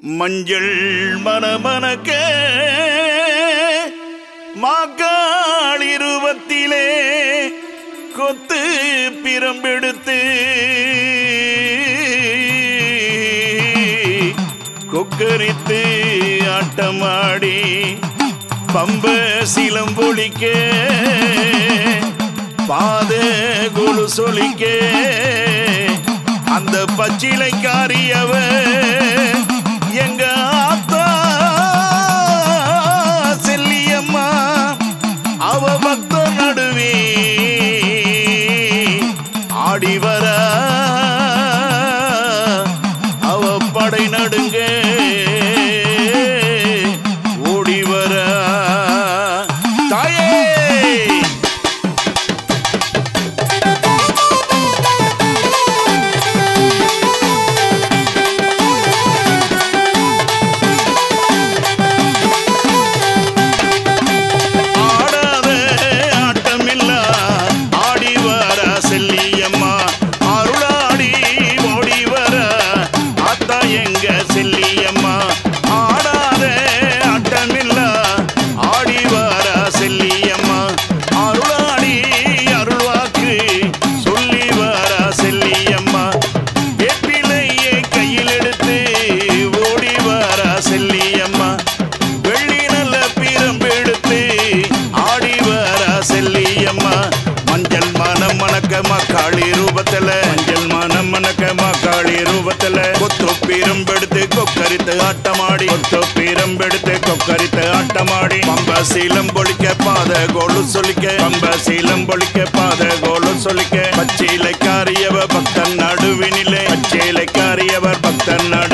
மஞ்சள் மனமனக்க மாக்காள் இருபத்திலே கொத்து பிரம்பெடுத்து கொக்கரித்து ஆட்டமாடி பம்ப சிலம்பொழிக்க பாத குழு சொலிக்க அந்த பச்சிலைக்காரியவ எங்க ஆத்தா செல்லியம்மா அவ பக்த நடுவே ஆடி வர அவ படை நடுங்க ஓடி வர தாயே ஆடாத ஆட்டமில்லா ஆடி வர செல்லியம்மா அருளாடி ஓடி வர அத்தா எங்க செல்லியம்மா ஆடாத ஆட்டமில்லா ஆடி வர செல்லியம்மா அருளாடி அருள்வாக்கு சொல்லி வர செல்லியம்மா வேப்பிலையே கையில் எடுத்து ஓடி வர செல்லியம்மா வெள்ளி நல்ல பிரம்பெடுத்து ஆடி வர செல்லியம்மா மஞ்சள் மனம் மணக்க மக்காளி ரூபத்துல மஞ்சள் மனம் மணக்க மக்காளி ரூபத்துல கொத்து பிரம்பெடுத்து கொக்கரித்து ஆட்டமாடி கொத்து பிரம்பெடுத்து கொக்கரித்து ஆட்டமாடி பம்ப சீலம் பொழிக்க பாத கோலு சொல்லிக்க பம்ப சீலம் பொழிக்க பாத கோலு சொல்லிக்க பச்சையிலை காரியவ பக்தன் நடுவினிலே பச்சையிலை காரியவர் பக்தன் நடு